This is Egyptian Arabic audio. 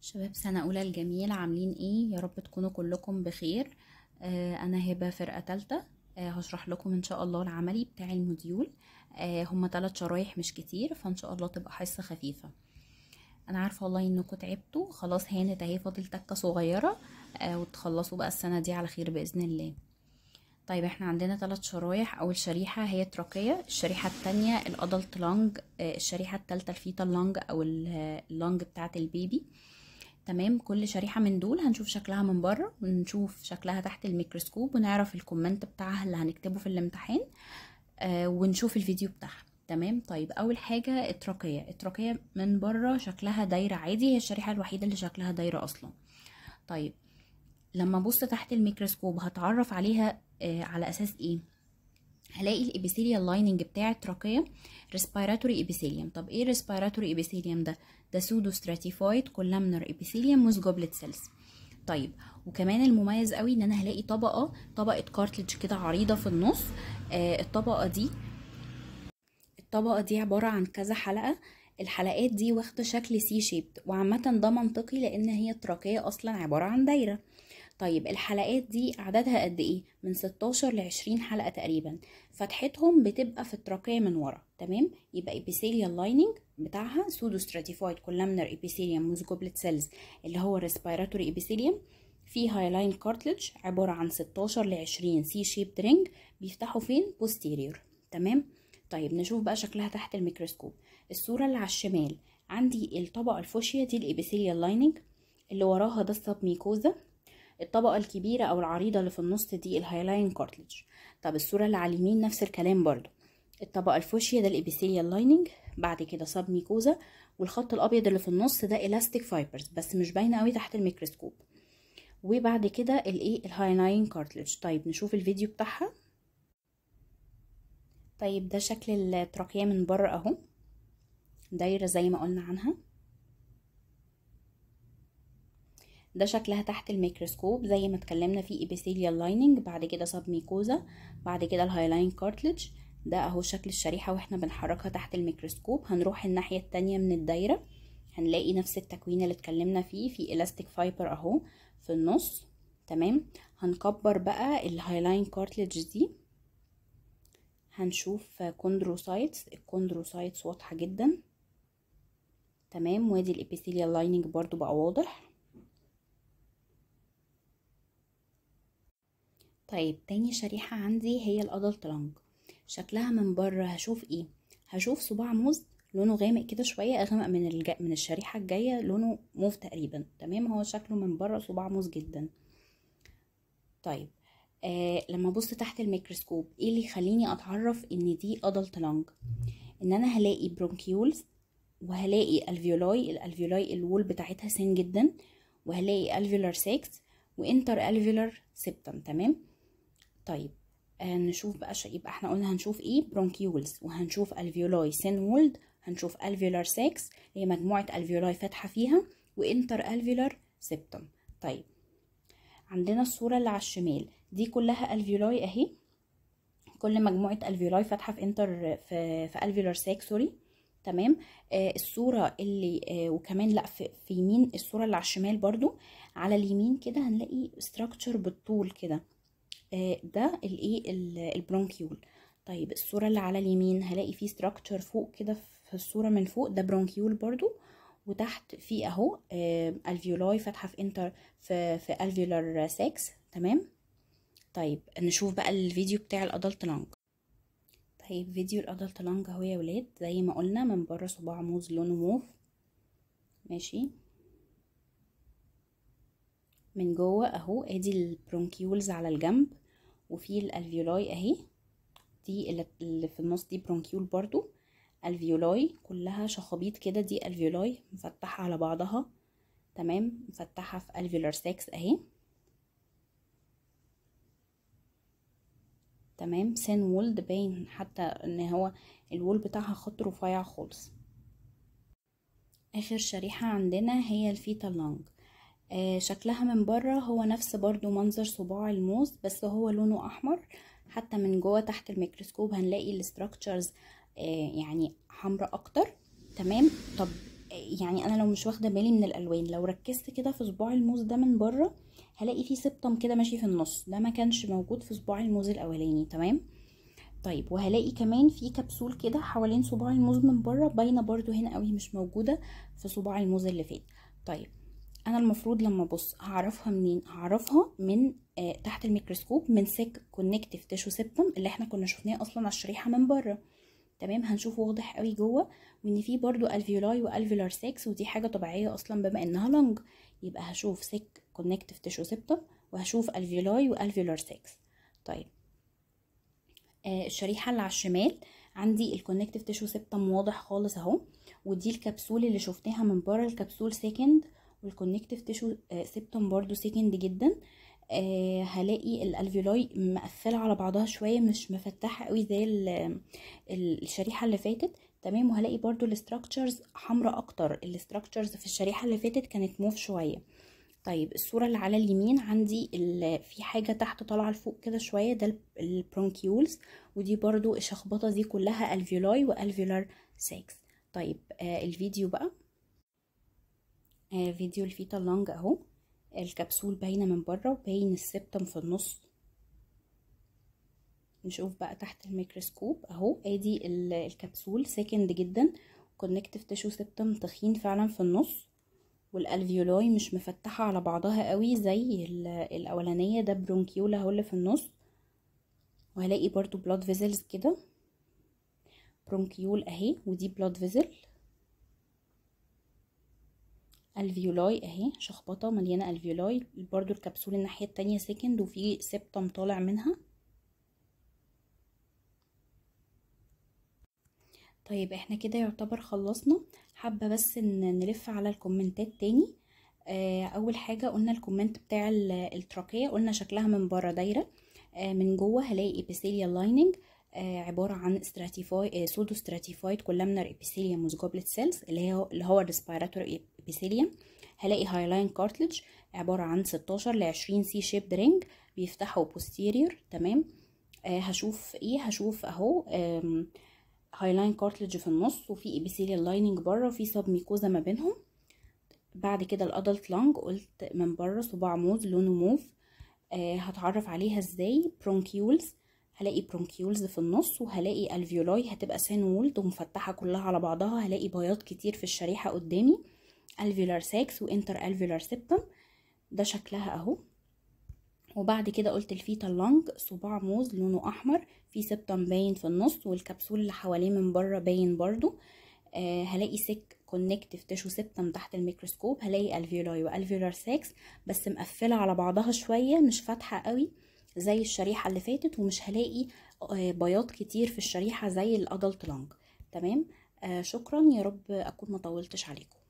شباب سنة أولى الجميل عاملين ايه يا رب تكونوا كلكم بخير آه أنا هبة فرقة تالتة آه هشرح لكم إن شاء الله العملي بتاع الموديول آه هما تلات شرايح مش كتير فإن شاء الله تبقى حصة خفيفة أنا عارفة والله إنكم تعبتوا خلاص هانت اهي فاضل تكة صغيرة آه وتخلصوا بقى السنة دي على خير بإذن الله طيب احنا عندنا ثلاث شرايح اول شريحة هي التراكية الشريحة التانية الادلت لانج الشريحة التالتة الفيتال لانج او اللانج بتاعة البيبي تمام كل شريحة من دول هنشوف شكلها من بره ونشوف شكلها تحت الميكروسكوب ونعرف الكومنت بتاعها اللي هنكتبه في الامتحان آه ونشوف الفيديو بتاعها تمام طيب اول حاجة التراكية التراكية من بره شكلها دايرة عادي هي الشريحة الوحيدة اللي شكلها دايرة اصلا طيب لما ابص تحت الميكروسكوب هتعرف عليها آه على اساس ايه هلاقي الابيثيليال لايننج بتاع التراكيه ريسبيراتوري ابيثيليوم طب ايه ريسبيراتوري ابيثيليوم ده ده سودو ستراتيفايد كولامنر ابيثيليوم وذ جوبلت سيلز طيب وكمان المميز قوي ان انا هلاقي طبقه طبقه كارتلج كده عريضه في النص آه الطبقه دي الطبقه دي عباره عن كذا حلقه الحلقات دي واخده شكل سي شيبد وعامه ده منطقي لان هي التراكيه اصلا عباره عن دايره طيب الحلقات دي عددها قد ايه من 16 ل 20 حلقه تقريبا فتحتهم بتبقى في التراكيه من ورا تمام يبقى ابيثيليال لايننج بتاعها سودو ستراتيفايد كولامنر ابيثيليوم وذ جوبلت سيلز اللي هو ريسبيراتوري ابيثيليوم في هايلاين كارتلج عباره عن 16 ل 20 سي شيبد رينج بيفتحوا فين بوستيريور تمام طيب نشوف بقى شكلها تحت الميكروسكوب الصوره اللي على الشمال عندي الطبقه الفوشيا دي الابيثيليال لايننج اللي وراها ده السبميكوزا الطبقة الكبيرة أو العريضة اللي في النص دي الهايلاين كارتلج طب الصورة اللي على اليمين نفس الكلام برضو الطبقة الفوشيا ده الإبيثيليال لايننج بعد كده سب ميكوزا والخط الأبيض اللي في النص ده إلاستيك فايبرز بس مش باينة قوي تحت الميكروسكوب وبعد كده الإيه الهايلاين كارتلج طيب نشوف الفيديو بتاعها طيب ده شكل التراكية من بره أهو دايرة زي ما قلنا عنها ده شكلها تحت الميكروسكوب زي ما اتكلمنا في ابيثيليال لايننج بعد كده سب ميكوزا بعد كده الهايلاين كارتلج ده اهو شكل الشريحة واحنا بنحركها تحت الميكروسكوب هنروح الناحية التانية من الدايرة هنلاقي نفس التكوين اللي اتكلمنا فيه في الاستيك فايبر اهو في النص تمام هنكبر بقى الهايلاين كارتلج دي هنشوف كوندروسايتس الكوندروسايتس واضحة جدا تمام وادي الابيثيليال لايننج برضو بقى واضح طيب تاني شريحة عندي هي الادلت لانج شكلها من بره هشوف ايه هشوف صباع موز لونه غامق كده شوية اغمق من الج... من الشريحة الجاية لونه موف تقريبا تمام هو شكله من بره صباع موز جدا طيب آه لما ابص تحت الميكروسكوب ايه اللي يخليني اتعرف ان دي ادلت لانج ان انا هلاقي برونكيولز وهلاقي الفيولاي الالفيولاي الوول بتاعتها سين جدا وهلاقي الفيولار سيكس وانتر الفيولار سيبتم تمام طيب آه نشوف بقى ش... يبقى احنا قلنا هنشوف ايه برونكيولز وهنشوف الفيولاي سين وولد هنشوف الفيولار سيكس هي مجموعه الفيولاي فاتحه فيها وانتر الفيولار سيبتم طيب عندنا الصوره اللي على الشمال دي كلها الفيولاي اهي كل مجموعه الفيولاي فاتحه في انتر في في الفيولار سيكس سوري تمام آه الصوره اللي آه وكمان لا في, في يمين الصوره اللي على الشمال برضو على اليمين كده هنلاقي ستراكشر بالطول كده آه ده الايه البرونكيول طيب الصوره اللي على اليمين هلاقي فيه ستراكشر فوق كده في الصوره من فوق ده برونكيول برضو وتحت في اهو آه الفيولاي فاتحه في انتر في في الفيولار سيكس تمام طيب نشوف بقى الفيديو بتاع الادلت لانج طيب فيديو الادلت لانج اهو يا ولاد زي ما قلنا من بره صباع موز لونه موف ماشي من جوه اهو ادي البرونكيولز على الجنب وفي الالفيولاي اهي دي اللي في النص دي برونكيول برضو الفيولاي كلها شخابيط كده دي الفيولاي مفتحة على بعضها تمام مفتحة في الفيولار سيكس اهي تمام سين وولد باين حتى ان هو الوول بتاعها خط رفيع خالص اخر شريحة عندنا هي الفيتال لانج آه شكلها من بره هو نفس برضو منظر صباع الموز بس هو لونه احمر حتى من جوه تحت الميكروسكوب هنلاقي الستراكشرز آه يعني حمراء اكتر تمام طب يعني انا لو مش واخده بالي من الالوان لو ركزت كده في صباع الموز ده من بره هلاقي فيه سبتم كده ماشي في النص ده ما كانش موجود في صباع الموز الاولاني تمام طيب وهلاقي كمان في كبسول كده حوالين صباع الموز من بره باينه برضو هنا قوي مش موجوده في صباع الموز اللي فات طيب انا المفروض لما ابص هعرفها منين هعرفها من آه تحت الميكروسكوب من سيك كونكتيف تيشو سيبتم اللي احنا كنا شفناه اصلا على الشريحه من بره تمام هنشوفه واضح قوي جوه وان في برضو الفيولاي والفيولار سيكس ودي حاجه طبيعيه اصلا بما انها لونج يبقى هشوف سيك كونكتيف تيشو سيبتم وهشوف الفيولاي والفيولار سيكس طيب آه الشريحه اللي على الشمال عندي الكونكتيف تيشو سيبتم واضح خالص اهو ودي الكبسول اللي شفناها من بره الكبسول سيكند والكونكتيف تيشو سيبتم برضو سيكند جدا آه هلاقي الالفيولاي مقفله على بعضها شويه مش مفتحه قوي زي الشريحه اللي فاتت تمام وهلاقي برضو الاستراكشرز حمراء اكتر الاستراكشرز في الشريحه اللي فاتت كانت موف شويه طيب الصوره اللي على اليمين عندي في حاجه تحت طالعه لفوق كده شويه ده البرونكيولز ودي برضو الشخبطه دي كلها الفيولاي والفيولار سيكس طيب آه الفيديو بقى آه فيديو الفيتا لونج اهو الكبسول باينه من بره وباين السبتم في النص نشوف بقى تحت الميكروسكوب اهو ادي الكبسول سكند جدا كونكتيف تيشو سبتم تخين فعلا في النص والالفيولاي مش مفتحه على بعضها قوي زي الاولانيه ده برونكيولا اهو اللي في النص وهلاقي برضو بلاد فيزلز كده برونكيول اهي ودي بلاد فيزل الفيولاي اهي شخبطه مليانه الفيولاي برضو الكبسول الناحيه التانية سكند وفي سبتم طالع منها طيب احنا كده يعتبر خلصنا حابه بس ان نلف على الكومنتات تاني آه اول حاجه قلنا الكومنت بتاع التراكيه قلنا شكلها من بره دايره آه من جوه هلاقي ابيثيليال لايننج آه عباره عن ستراتيفاي سودو ستراتيفايد كولامنر ابيثيليوم جوبلت سيلز اللي هو اللي هو الريسبيراتوري ابيثيليوم هلاقي هايلاين كارتلج عباره عن 16 ل 20 سي شيب رينج بيفتحوا بوستيريور تمام آه هشوف ايه هشوف اهو هايلاين كارتلج في النص وفي ابيثيليال لايننج بره وفي سب ميكوزا ما بينهم بعد كده الادلت لانج قلت من بره صباع موز لونه موف آه هتعرف عليها ازاي برونكيولز هلاقي برونكيولز في النص وهلاقي الفيولاي هتبقى سين وولد ومفتحه كلها على بعضها هلاقي بياض كتير في الشريحه قدامي الفيولار ساكس وانتر الفيولار سيبتم ده شكلها اهو وبعد كده قلت الفيتا لونج صباع موز لونه احمر في سبتم باين في النص والكبسول اللي حواليه من بره باين برضو آه هلاقي سك كونكتيف تيشو سبتم تحت الميكروسكوب هلاقي الفيولاي والفيولار ساكس بس مقفله على بعضها شويه مش فاتحه قوي زي الشريحه اللي فاتت ومش هلاقي آه بياض كتير في الشريحه زي الادلت لونج تمام آه شكرا يا رب اكون مطولتش عليكم